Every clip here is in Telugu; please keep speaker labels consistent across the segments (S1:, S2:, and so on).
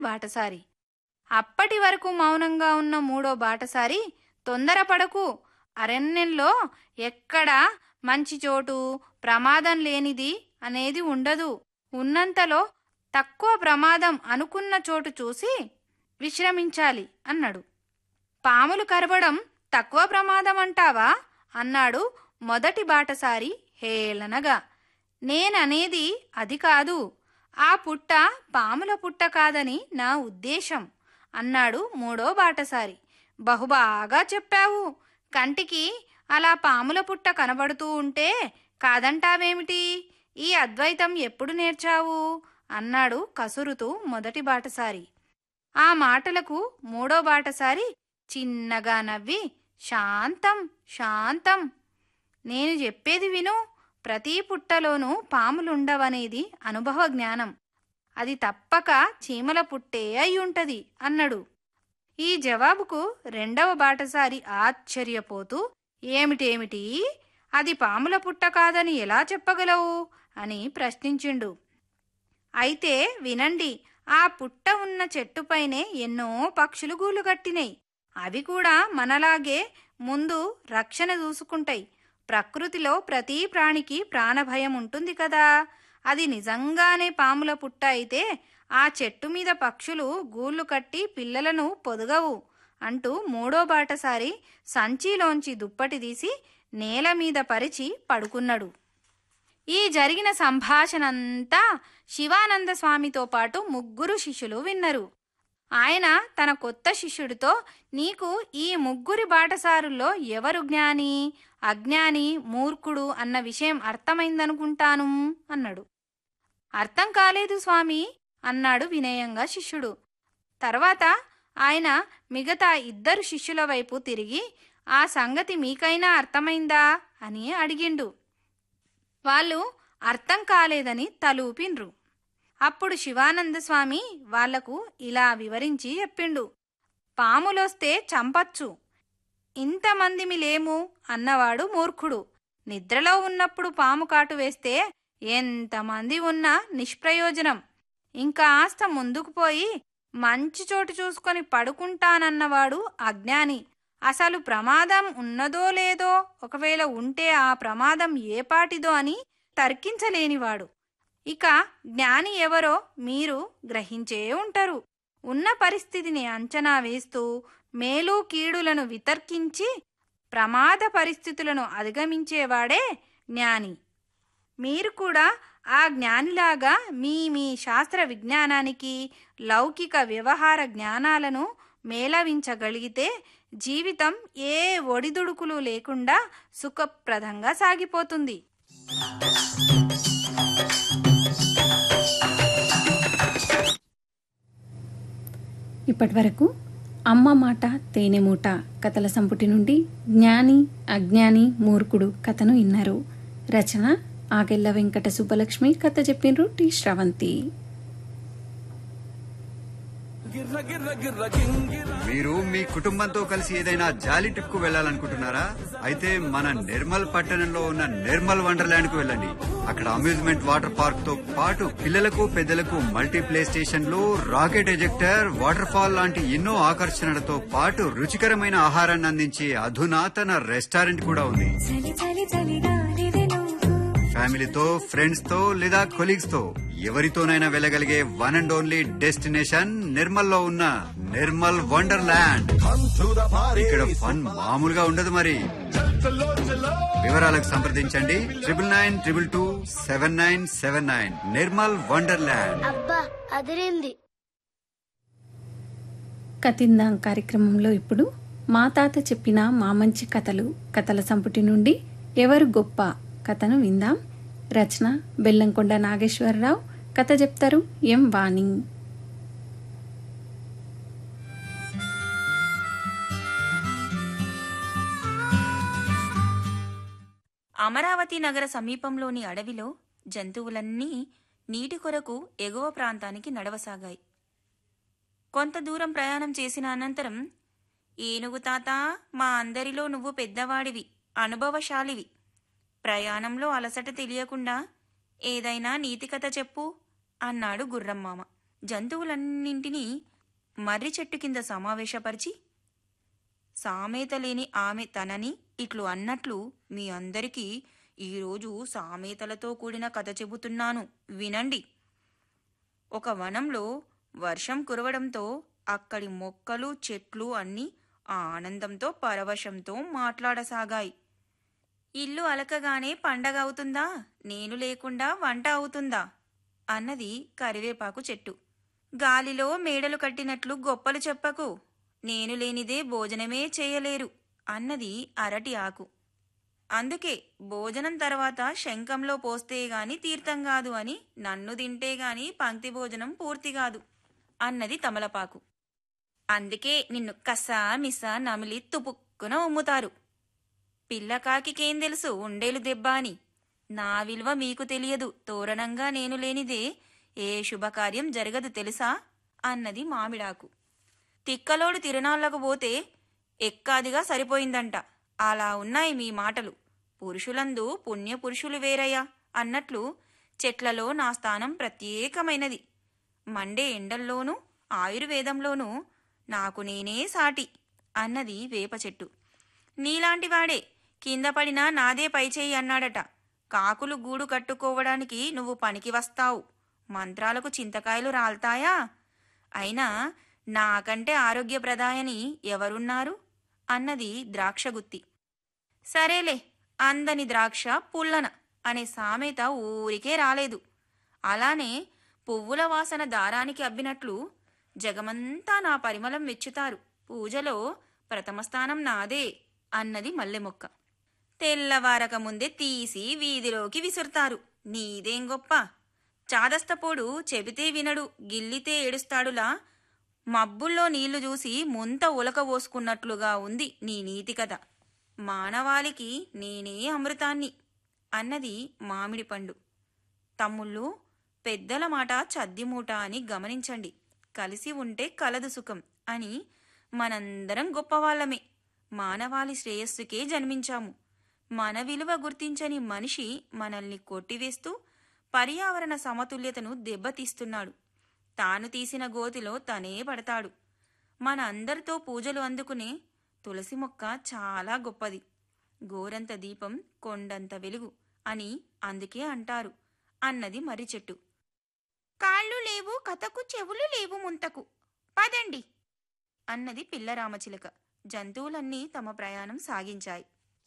S1: బాటసారి అప్పటి వరకు మౌనంగా ఉన్న మూడో బాటసారి తొందరపడకు అరణ్యంలో ఎక్కడా మంచి చోటు ప్రమాదం లేనిది అనేది ఉండదు ఉన్నంతలో తక్కువ ప్రమాదం అనుకున్న చోటు చూసి విశ్రమించాలి అన్నాడు పాములు కరవడం తక్కువ ప్రమాదం అంటావా అన్నాడు మొదటి బాటసారి హేళనగా నేననేది అది కాదు ఆ పుట్ట పాముల పుట్ట కాదని నా ఉద్దేశం అన్నాడు మూడో బాటసారి బహుబాగా చెప్పావు కంటికి అలా పాముల పుట్ట కనబడుతూ ఉంటే కాదంటావేమిటి ఈ అద్వైతం ఎప్పుడు నేర్చావు అన్నాడు కసురుతూ మొదటి బాటసారి ఆ మాటలకు మూడో బాటసారి చిన్నగా నవ్వి శాంతం శాంతం నేను చెప్పేది విను ప్రతి పుట్టలోనూ పాములుండవనేది అనుభవ జ్ఞానం అది తప్పక చీమల పుట్టే అయ్యుంటది అన్నాడు ఈ జవాబుకు రెండవ బాటసారి ఆశ్చర్యపోతూ ఏమిటేమిటి అది పాముల పుట్ట కాదని ఎలా చెప్పగలవు అని ప్రశ్నించిండు అయితే వినండి ఆ పుట్ట ఉన్న చెట్టుపైనే ఎన్నో పక్షులు గూలుగట్టినాయి అవి కూడా మనలాగే ముందు రక్షణ చూసుకుంటాయి ప్రకృతిలో ప్రతి ప్రాణికి ప్రాణభయం ఉంటుంది కదా అది నిజంగానే పాముల పుట్ట అయితే ఆ చెట్టు మీద పక్షులు గూళ్ళు కట్టి పిల్లలను పొదగవు అంటూ మూడో బాటసారి సంచిలోంచి దుప్పటి తీసి నేల మీద పరిచి పడుకున్నాడు ఈ జరిగిన సంభాషణంతా శివానంద స్వామితో పాటు ముగ్గురు శిష్యులు విన్నరు ఆయన తన కొత్త శిష్యుడితో నీకు ఈ ముగ్గురి బాటసారుల్లో ఎవరు జ్ఞాని అజ్ఞాని మూర్ఖుడు అన్న విషయం అర్థమైందనుకుంటాను అన్నాడు అర్థం కాలేదు స్వామి అన్నాడు వినయంగా శిష్యుడు తర్వాత ఆయన మిగతా ఇద్దరు శిష్యుల వైపు తిరిగి ఆ సంగతి మీకైనా అర్థమైందా అని అడిగిండు వాళ్ళు అర్థం కాలేదని తలూపిండ్రు అప్పుడు శివానంద స్వామి వాళ్లకు ఇలా వివరించి చెప్పిండు పాములొస్తే చంపచ్చు ఇంతమందిమి లేము అన్నవాడు మూర్ఖుడు నిద్రలో ఉన్నప్పుడు పాము కాటు వేస్తే ఎంతమంది ఉన్నా నిష్ప్రయోజనం ఇంకా ఆస్త ముందుకు పోయి మంచి చోటు చూసుకొని పడుకుంటానన్నవాడు అజ్ఞాని అసలు ప్రమాదం ఉన్నదో లేదో ఒకవేళ ఉంటే ఆ ప్రమాదం ఏపాటిదో అని తర్కించలేనివాడు ఇక జ్ఞాని ఎవరో మీరు గ్రహించే ఉంటారు ఉన్న పరిస్థితిని అంచనా వేస్తూ మేలు కీడులను వితర్కించి ప్రమాద పరిస్థితులను అధిగమించేవాడే జ్ఞాని మీరు కూడా ఆ జ్ఞానిలాగా మీ మీ శాస్త్ర విజ్ఞానానికి లౌకిక వ్యవహార జ్ఞానాలను మేళవించగలిగితే జీవితం ఏ ఒడిదుడుకులు లేకుండా సుఖప్రదంగా సాగిపోతుంది
S2: ఇప్పటి వరకు అమ్మ మాట తేనె మూట కథల సంపుటి నుండి జ్ఞాని అజ్ఞాని మూర్ఖుడు కథను విన్నారు రచన ఆగెల్ల వెంకట సుబ్బలక్ష్మి కథ చెప్పిండ్రు టి శ్రవంతి
S3: మీరు మీ కుటుంబంతో కలిసి ఏదైనా జాలీ ట్రిప్ కు వెళ్ళాలనుకుంటున్నారా అయితే మన నిర్మల్ పట్టణంలో ఉన్న నిర్మల్ వండర్లాండ్ కు వెళ్ళండి అక్కడ అమ్యూజ్మెంట్ వాటర్ పార్క్ తో పాటు పిల్లలకు పెద్దలకు మల్టీ ప్లే స్టేషన్లు రాకెట్ ఎజెక్టర్ వాటర్ ఫాల్ లాంటి ఎన్నో ఆకర్షణలతో పాటు రుచికరమైన ఆహారాన్ని అందించే అధునాతన రెస్టారెంట్ కూడా ఉంది
S4: చలి చలి చలిగాలివే నువ్వు
S3: ఫ్యామిలీతో ఫ్రెండ్స్ తో లేదా కొలీగ్స్ తో ఎవరితోనైనా వెళ్ళగలిగే one and only destination Nirmal లో ఉన్న నిర్మల్ వండర్లాండ్ ఇక్కడ ఫన్ మామూలుగా ఉండదు మరి వివరాలకు సంప్రదించండి triple nine triple two seven nine seven nine Nirmal wonderland
S5: అబ్బా అదిరింది
S2: కతిందాం కార్యక్రమంలో ఇప్పుడు మా తాత చెప్పిన మా మంచి కథలు కథల సంపుటి నుండి ఎవరు గొప్ప కథను విందాం రచన బెల్లంకొండ నాగేశ్వరరావు కథ చెప్తారు ఎం వాణి
S6: అమరావతి నగర సమీపంలోని అడవిలో జంతువులన్నీ నీటి కొరకు ఎగువ ప్రాంతానికి నడవసాగాయి కొంత దూరం ప్రయాణం చేసిన అనంతరం ఏనుగు తాత మా అందరిలో నువ్వు పెద్దవాడివి అనుభవశాలివి ప్రయాణంలో అలసట తెలియకుండా ఏదైనా నీతి కథ చెప్పు అన్నాడు గుర్రంమామ జంతువులన్నింటినీ మర్రి చెట్టు కింద సమావేశపరిచి సామెత లేని ఆమె తనని ఇట్లు అన్నట్లు మీ అందరికీ ఈరోజు సామెతలతో కూడిన కథ చెబుతున్నాను వినండి ఒక వనంలో వర్షం కురవడంతో అక్కడి మొక్కలు చెట్లు అన్నీ ఆనందంతో పరవశంతో మాట్లాడసాగాయి ఇల్లు అలకగానే పండగ అవుతుందా నేను లేకుండా వంట అవుతుందా అన్నది కరివేపాకు చెట్టు గాలిలో మేడలు కట్టినట్లు గొప్పలు చెప్పకు నేను లేనిదే భోజనమే చేయలేరు అన్నది అరటి ఆకు అందుకే భోజనం తర్వాత శంఖంలో పోస్తే గాని తీర్థం కాదు అని నన్ను తింటే గాని పంక్తి భోజనం పూర్తి కాదు అన్నది తమలపాకు అందుకే నిన్ను కసా మిసా నమిలి తుపుక్కున ఉమ్ముతారు పిల్లకాకికేం తెలుసు ఉండేలు దెబ్బ అని నా విలువ మీకు తెలియదు తోరణంగా నేను లేనిదే ఏ శుభకార్యం జరగదు తెలుసా అన్నది మామిడాకు తిక్కలోడు తిరునాళ్లకు పోతే ఎక్కాదిగా సరిపోయిందంట అలా ఉన్నాయి మీ మాటలు పురుషులందు పుణ్యపురుషులు వేరయ్యా అన్నట్లు చెట్లలో నా స్థానం ప్రత్యేకమైనది మండే ఎండల్లోనూ ఆయుర్వేదంలోనూ నాకు నేనే సాటి అన్నది వేప చెట్టు నీలాంటివాడే కింద పడినా నాదే పైచేయి అన్నాడట కాకులు గూడు కట్టుకోవడానికి నువ్వు పనికి వస్తావు మంత్రాలకు చింతకాయలు రాల్తాయా అయినా నాకంటే ఆరోగ్యప్రదాయని ఎవరున్నారు అన్నది ద్రాక్షగుత్తి సరేలే అందని ద్రాక్ష పుల్లన అనే సామెత ఊరికే రాలేదు అలానే పువ్వుల వాసన దారానికి అబ్బినట్లు జగమంతా నా పరిమళం మెచ్చుతారు పూజలో ప్రథమ స్థానం నాదే అన్నది మల్లెమొక్క తెల్లవారక ముందే తీసి వీధిలోకి విసురుతారు నీదేం గొప్ప చాదస్తపోడు చెబితే వినడు గిల్లితే ఏడుస్తాడులా మబ్బుల్లో నీళ్లు చూసి ముంత ఉలకబోసుకున్నట్లుగా ఉంది నీ నీతి కథ మానవాళికి నేనే అమృతాన్ని అన్నది మామిడి పండు తమ్ముళ్ళు పెద్దల మాట చద్దిమూట అని గమనించండి కలిసి ఉంటే కలదు సుఖం అని మనందరం గొప్పవాళ్ళమే మానవాళి శ్రేయస్సుకే జన్మించాము మన విలువ గుర్తించని మనిషి మనల్ని కొట్టివేస్తూ పర్యావరణ సమతుల్యతను దెబ్బతీస్తున్నాడు తాను తీసిన గోతిలో తనే పడతాడు మన అందరితో పూజలు అందుకునే తులసి మొక్క చాలా గొప్పది గోరంత దీపం కొండంత వెలుగు అని అందుకే అంటారు అన్నది మర్రి చెట్టు కాళ్ళు లేవు కథకు చెవులు లేవు ముంతకు పదండి అన్నది పిల్ల రామచిలక జంతువులన్నీ తమ ప్రయాణం సాగించాయి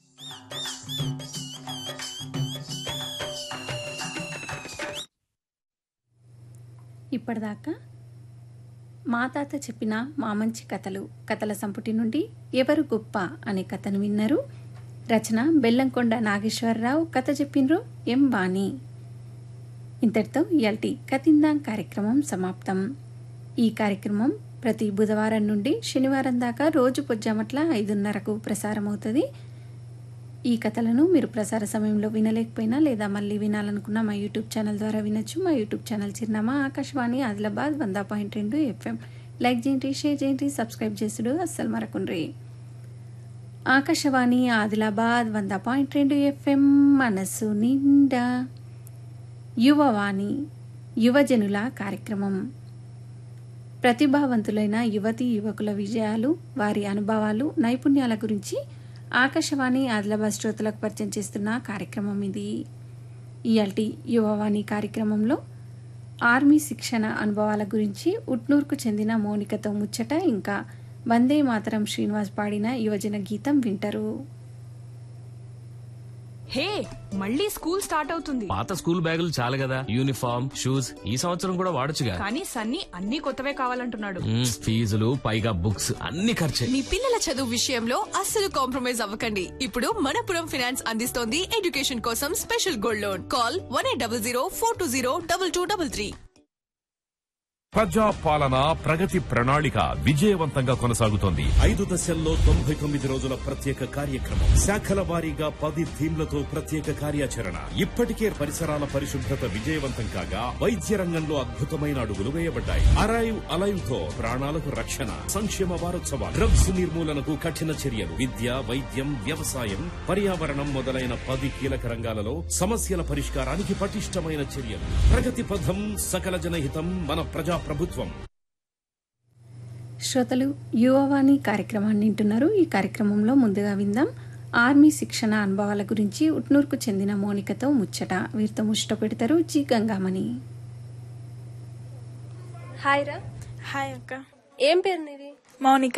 S2: ఇప్పటిదాకా మా తాత చెప్పిన మా మంచి కథలు కథల సంపుటి నుండి ఎవరు గొప్ప అనే కథను విన్నారు రచన బెల్లంకొండ నాగేశ్వరరావు కథ చెప్పినరు ఎం బాణి ఇంతటితో ఇయాల్టి కతిందాం కార్యక్రమం సమాప్తం ఈ కార్యక్రమం ప్రతి బుధవారం నుండి శనివారం దాకా రోజు పొజ్జామట్ల ఐదున్నరకు ప్రసారమవుతుంది ఈ కథలను మీరు ప్రసార సమయంలో వినలేకపోయినా లేదా మళ్ళీ వినాలనుకున్న మా యూట్యూబ్ ఛానల్ ద్వారా వినొచ్చు మా యూట్యూబ్ ఛానల్ చిరునామా ఆకాశవాణి ఆదిలాబాద్ వంద పాయింట్ రెండు ఎఫ్ఎం లైక్ చేయండి షేర్ చేయండి సబ్స్క్రైబ్ చేసుడు అస్సలు మరకుండ్రి ఆకాశవాణి ఆదిలాబాద్ వంద పాయింట్ రెండు ఎఫ్ఎం మనసు నిండా యువవాణి యువజనుల కార్యక్రమం ప్రతిభావంతులైన యువతీ యువకుల విజయాలు వారి అనుభవాలు నైపుణ్యాల గురించి ఆకాశవాణి ఆదిలాబాద్ శ్రోతలకు పరిచయం చేస్తున్న కార్యక్రమం ఇది ఇయాల్టి యువవాణి కార్యక్రమంలో ఆర్మీ శిక్షణ అనుభవాల గురించి ఉట్నూర్కు చెందిన మౌనికతో ముచ్చట ఇంకా వందే మాతరం శ్రీనివాస్ పాడిన యువజన గీతం వింటారు
S5: హే మళ్ళీ స్కూల్ స్టార్ట్ అవుతుంది
S7: పాత స్కూల్ బ్యాగులు చాలు కదా యూనిఫామ్ షూస్ ఈ సంవత్సరం కూడా వాడొచ్చుగా
S5: కానీ సన్నీ అన్ని కొత్తవే కావాలంటున్నాడు
S7: మ్మ్, ఫీజులు పైగా బుక్స్ అన్ని ఖర్చే
S8: మీ పిల్లల చదువు విషయంలో అస్సలు కాంప్రమైజ్ అవ్వకండి ఇప్పుడు మనపురం ఫినాన్స్ అందిస్తోంది ఎడ్యుకేషన్ కోసం special gold loan call one eight double zero four two zero double two double three
S9: ప్రజా పాలన ప్రగతి ప్రణాళిక విజయవంతంగా కొనసాగుతోంది
S10: ఐదు దశల్లో తొంభై తొమ్మిది రోజుల ప్రత్యేక కార్యక్రమం శాఖల వారీగా పది థీమ్లతో ప్రత్యేక కార్యాచరణ ఇప్పటికే పరిసరాల పరిశుభ్రత విజయవంతం కాగా వైద్య రంగంలో అద్భుతమైన అడుగులు వేయబడ్డాయి అరైవ్ అలైవ్ తో ప్రాణాలకు రక్షణ సంక్షేమ వారోత్సవాలు డ్రగ్స్ నిర్మూలనకు కఠిన చర్యలు విద్య వైద్యం వ్యవసాయం పర్యావరణం మొదలైన పది కీలక రంగాలలో సమస్యల పరిష్కారానికి పటిష్టమైన చర్యలు ప్రగతి పథం సకల జనహితం మన ప్రజా ప్రభుత్వం
S2: శ్రోతలు యువవాణి కార్యక్రమాన్ని వింటున్నారు ఈ కార్యక్రమంలో ముందుగా విందాం ఆర్మీ శిక్షణ అనుభవాల గురించి ఉట్నూరుకు చెందిన మోనికతో ముచ్చట వీరితో ముచ్చట పెడతారు జి గంగామణి
S11: హాయ్ రా
S12: హాయ్ అక్క
S11: ఏం పేరు నీది
S12: మౌనిక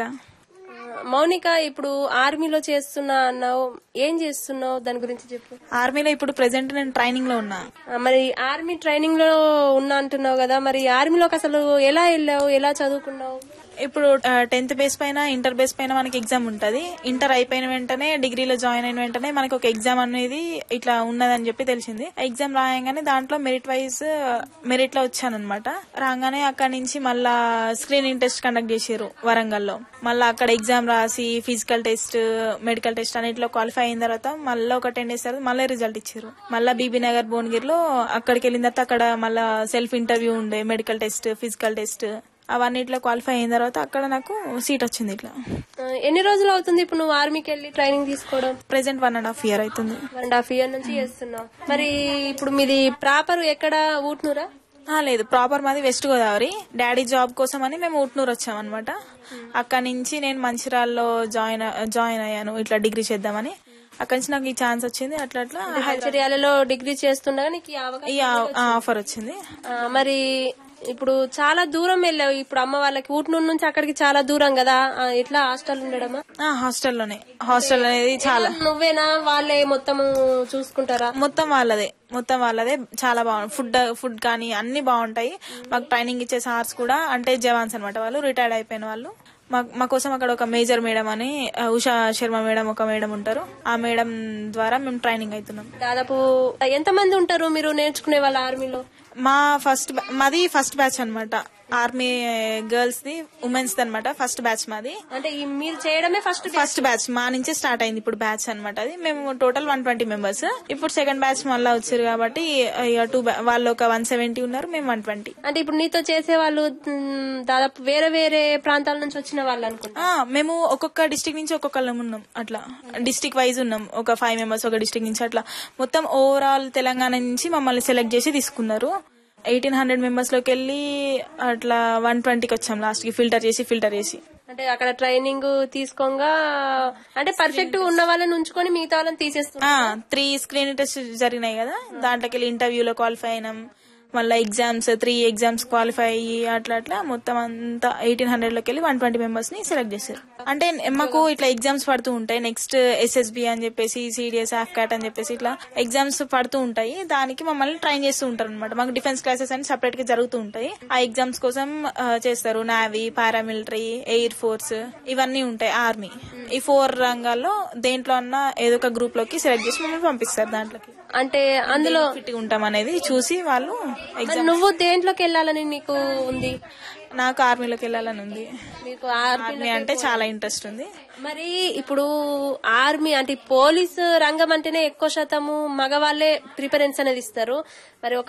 S11: మౌనిక ఇప్పుడు ఆర్మీలో చేస్తున్నా అన్నావు ఏం చేస్తున్నావు దాని గురించి చెప్పు
S12: ఆర్మీలో ఇప్పుడు ప్రెసెంట్ నేను ట్రైనింగ్ లో ఉన్నా
S11: ఆ, మరి ఆర్మీ ట్రైనింగ్ లో ఉన్నా అంటున్నావు కదా మరి ఆర్మీలోకి అసలు ఎలా వెళ్ళావు ఎలా చదువుకున్నావు
S12: ఇప్పుడు టెన్త్ బేస్ పైన ఇంటర్ బేస్ పైన మనకి ఎగ్జామ్ ఉంటది ఇంటర్ అయిపోయిన వెంటనే డిగ్రీలో జాయిన్ అయిన వెంటనే మనకి ఒక ఎగ్జామ్ అనేది ఇట్లా ఉన్నదని చెప్పి తెలిసింది ఆ ఎగ్జామ్ రాయంగానే దాంట్లో మెరిట్ వైజ్ మెరిట్ లో వచ్చాను అనమాట రాగానే అక్కడ నుంచి మళ్ళా స్క్రీనింగ్ టెస్ట్ కండక్ట్ చేసారు వరంగల్లో మళ్ళీ అక్కడ ఎగ్జామ్ రాసి ఫిజికల్ టెస్ట్ మెడికల్ టెస్ట్ అన్నిట్లో క్వాలిఫై అయిన తర్వాత మళ్ళీ ఒక టెన్ డేస్ తర్వాత మళ్ళీ రిజల్ట్ ఇచ్చారు మళ్ళీ బీబీ నగర్ భువనగిరిలో అక్కడికి వెళ్ళిన తర్వాత అక్కడ మళ్ళీ సెల్ఫ్ ఇంటర్వ్యూ ఉండే మెడికల్ టెస్ట్ ఫిజికల్ టెస్ట్ అవన్నిట్లో క్వాలిఫై అయిన తర్వాత అక్కడ నాకు సీట్ వచ్చింది ఇట్లా
S11: ఆ, ఎన్ని రోజులు అవుతుంది ఇప్పుడు నువ్వు ఆర్మీకి వెళ్ళి ట్రైనింగ్ తీసుకోవడం
S12: present one and half year అవుతుంది
S11: వన్ అండ్ హాఫ్ ఇయర్ నుంచి చేస్తున్నావు మరి ఇప్పుడు మీది ప్రాపర్ ఎక్కడ ఊట్నూరా
S12: ఆ, లేదు ప్రాపర్ మాది వెస్ట్ గోదావరి డాడీ జాబ్ కోసం అని మేము ఊట్నూరు వచ్చామన్నమాట అక్కడ నుంచి నేను మంచిర్యాలలో జాయిన్ జాయిన్ అయ్యాను ఇట్లా డిగ్రీ చేద్దామని అక్కడి నుంచి నాకు ఈ ఛాన్స్ వచ్చింది అట్లా అట్లా
S11: మంచిర్యాలలో డిగ్రీ చేస్తుండగా నీకు ఈ అవకాశం
S12: ఈ ఆఫర్ వచ్చింది
S11: ఆ, మరి ఇప్పుడు చాలా దూరం వెళ్ళావు ఇప్పుడు అమ్మ వాళ్ళకి ఊట్నూరు నుంచి అక్కడికి చాలా దూరం కదా ఆ, ఎట్లా హాస్టల్ ఉండడమా
S12: ఆ, హాస్టల్లోనే హాస్టల్ అనేది చాలా
S11: నువ్వేనా వాళ్ళే మొత్తం చూసుకుంటారా
S12: మొత్తం వాళ్ళదే మొత్తం వాళ్ళదే చాలా బాగుంది ఫుడ్ ఫుడ్ కానీ అన్ని బాగుంటాయి మాకు ట్రైనింగ్ ఇచ్చే సార్స్ కూడా అంటే జవాన్స్ అనమాట వాళ్ళు రిటైర్డ్ అయిపోయిన వాళ్ళు మా మా కోసం అక్కడ ఒక మేజర్ మేడం అని ఆ, ఉషా శర్మ మేడం ఒక మేడం ఉంటారు ఆ మేడం ద్వారా మేము ట్రైనింగ్ అవుతున్నాం
S11: దాదాపు ఎంత మంది ఉంటారు మీరు నేర్చుకునే వాళ్ళ ఆర్మీలో
S12: మా ఫస్ట్ మాది ఫస్ట్ బ్యాచ్ అన్నమాట ఆర్మీ గర్ల్స్ ది ఉమెన్స్ ది అనమాట ఫస్ట్ బ్యాచ్ మాది
S11: అంటే ఈ మీరు చేయడమే ఫస్ట్
S12: ఫస్ట్ బ్యాచ్ మా నుంచే స్టార్ట్ అయింది ఇప్పుడు బ్యాచ్ అన్నమాట అది మేము టోటల్ వన్ ట్వంటీ మెంబర్స్ ఇప్పుడు సెకండ్ బ్యాచ్ మళ్ళీ వచ్చారు కాబట్టి ఇక టూ వాళ్ళు ఒక వన్ సెవెంటీ ఉన్నారు మేము వన్ ట్వంటీ
S11: అంటే ఇప్పుడు నీతో చేసే వాళ్ళు మ్, దాదాపు వేరే వేరే ప్రాంతాల నుంచి వచ్చిన వాళ్ళు అనుకుంటా
S12: ఆ, మేము ఒక్కొక్క డిస్టిక్ నుంచి ఒక్కొక్కళ్ళం ఉన్నాం అట్లా డిస్టిక్ వైజ్ ఉన్నాం ఒక ఫైవ్ మెంబర్స్ ఒక డిస్టిక్ నుంచి అట్లా మొత్తం ఓవరాల్ తెలంగాణ నుంచి మమ్మల్ని సెలెక్ట్ చేసి తీసుకున్నారు ఎయిటీన్ హండ్రెడ్ మెంబర్స్ లోకి వెళ్ళి అట్లా వన్ ట్వంటీకి వచ్చాం లాస్ట్ కి ఫిల్టర్ చేసి ఫిల్టర్ చేసి
S11: అంటే అక్కడ ట్రైనింగ్ తీసుకోగా అంటే పర్ఫెక్ట్ ఉన్న వాళ్ళని ఉంచుకొని మిగతా వాళ్ళని తీసేస్తున్నారు
S12: త్రీ స్క్రీన్ టెస్ట్ జరిగినాయి కదా దాంట్లోకి వెళ్ళి ఇంటర్వ్యూలో క్వాలిఫై అయినాం మళ్ళీ ఎగ్జామ్స్ త్రీ ఎగ్జామ్స్ క్వాలిఫై అయ్యి అట్లా అట్లా మొత్తం అంతా ఎయిటీన్ హండ్రెడ్ లోకి వెళ్ళి వన్ ట్వంటీ మెంబర్స్ ని సెలెక్ట్ చేశారు అంటే మాకు ఇట్లా ఎగ్జామ్స్ పడుతూ ఉంటాయి నెక్స్ట్ ఎస్ఎస్బి అని చెప్పేసి సిడిఎస్ క్యాట్ అని చెప్పేసి ఇట్లా ఎగ్జామ్స్ పడుతూ ఉంటాయి దానికి మమ్మల్ని ట్రైన్ చేస్తూ ఉంటారు అనమాట మాకు డిఫెన్స్ క్లాసెస్ అని సపరేట్ గా జరుగుతూ ఉంటాయి ఆ ఎగ్జామ్స్ కోసం ఆ, చేస్తారు నావీ పారామిలిటరీ ఎయిర్ ఫోర్స్ ఇవన్నీ ఉంటాయి ఆర్మీ ఈ ఫోర్ రంగాల్లో దేంట్లో అన్నా ఏదో ఒక గ్రూప్ లోకి సెలెక్ట్ చేసి మమ్మల్ని పంపిస్తారు దాంట్లోకి
S11: అంటే అందులో
S12: ఫిట్ ఉంటాం అనేది చూసి వాళ్ళు
S11: మరి
S12: ఎగ్జామ్
S11: నువ్వు దేంట్లోకి వెళ్ళాలని నీకు ఉంది
S12: నాకు ఆర్మీలోకి వెళ్ళాలని ఉంది
S11: మీకు
S12: ఆర్మీ అంటే చాలా ఇంట్రెస్ట్ ఉంది
S11: మరి ఇప్పుడు ఆర్మీ అంటే పోలీస్ రంగం అంటేనే ఎక్కువ శాతము మగవాళ్ళే ప్రిఫరెన్స్ అనేది ఇస్తారు మరి ఒక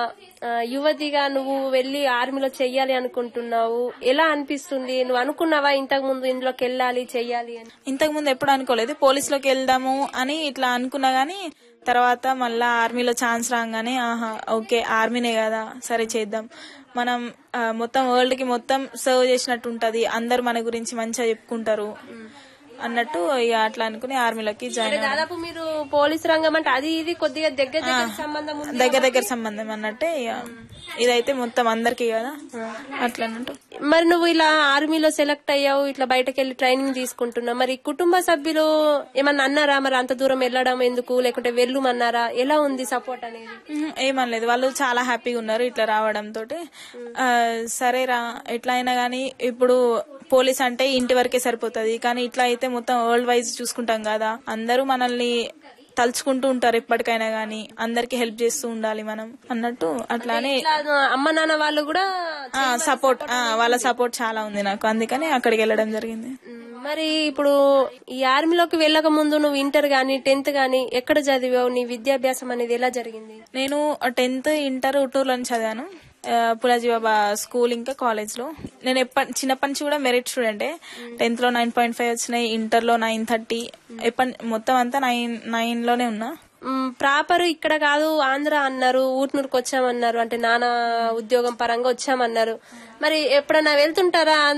S11: ఆ, యువతిగా నువ్వు వెళ్ళి ఆర్మీలో చెయ్యాలి అనుకుంటున్నావు ఎలా అనిపిస్తుంది నువ్వు అనుకున్నావా ఇంతకు ముందు ఇందులోకి వెళ్ళాలి చెయ్యాలి అని
S12: ఇంతకు ముందు ఎప్పుడు అనుకోలేదు పోలీసులోకి వెళ్దాము అని ఇట్లా అనుకున్నా గానీ తర్వాత మళ్ళా ఆర్మీలో ఛాన్స్ రాగానే ఆహా ఓకే ఆర్మీనే కదా సరే చేద్దాం మనం ఆ, మొత్తం వరల్డ్ కి మొత్తం సర్వ్ చేసినట్టు ఉంటది అందరు మన గురించి మంచిగా చెప్పుకుంటారు అన్నట్టు ఇక అట్లా అనుకుని ఆర్మీలోకి
S11: అంటే
S12: జాయిన్ అయ్యాను.
S11: దాదాపు మీరు పోలీస్ రంగం అంటే అది ఇది కొద్దిగా దగ్గర దగ్గర సంబంధం ఉంది
S12: దగ్గర దగ్గర సంబంధం అన్నట్టే ఇక ఇదైతే మొత్తం అందరికి కదా అట్లా అన్నట్టు
S11: మరి నువ్వు ఇలా ఆర్మీలో సెలెక్ట్ అయ్యావు ఇట్లా బయటకు వెళ్ళి ట్రైనింగ్ తీసుకుంటున్నావు మరి కుటుంబ సభ్యులు ఏమన్నా అన్నారా మరి అంత దూరం వెళ్ళడం ఎందుకు లేకుంటే వెళ్ళుమన్నారా ఎలా ఉంది సపోర్ట్ అనేది
S12: ఉహు, ఏమనలేదు వాళ్ళు చాలా హ్యాపీగా ఉన్నారు ఇట్లా రావడం తోటి ఆ, సరేరా ఎట్లా అయినా గానీ ఇప్పుడు పోలీస్ అంటే ఇంటి వరకే సరిపోతది కానీ ఇట్లా అయితే మొత్తం వరల్డ్ వైజ్ చూసుకుంటాం కదా అందరూ మనల్ని తలుచుకుంటూ ఉంటారు ఎప్పటికైనా గానీ అందరికి హెల్ప్ చేస్తూ ఉండాలి మనం అన్నట్టు అట్లానే
S11: ఇట్లా అమ్మ నాన్న వాళ్ళు కూడా
S12: సపోర్ట్ వాళ్ళ సపోర్ట్ చాలా ఉంది నాకు అందుకని అక్కడికి వెళ్ళడం జరిగింది
S11: మరి ఇప్పుడు ఈ ఆర్మీలోకి వెళ్ళక ముందు నువ్వు ఇంటర్ గానీ టెన్త్ గానీ ఎక్కడ చదివావు నీ విద్యాభ్యాసం అనేది ఎలా జరిగింది
S12: నేను టెన్త్ ఇంటర్ ఉట్టూరులో చదివాను ఆ, పులాజీ బాబా స్కూల్ ఇంకా కాలేజ్ లో నేను ఎప్పటి చిన్నప్పటి నుంచి కూడా మెరిట్ స్టూడెంటే టెన్త్ లో నైన్ పాయింట్ ఫైవ్ వచ్చినాయి ఇంటర్ లో నైన్ థర్టీ ఎప్పటి మొత్తం అంతా నైన్ నైన్ లోనే ఉన్నా
S11: ప్రాపర్ ఇక్కడ కాదు ఆంధ్ర అన్నారు ఊట్నూరుకు వచ్చామన్నారు అంటే నాన్న ఉద్యోగం పరంగా వచ్చామన్నారు మరి ఎప్పుడైనా వెళ్తుంటారా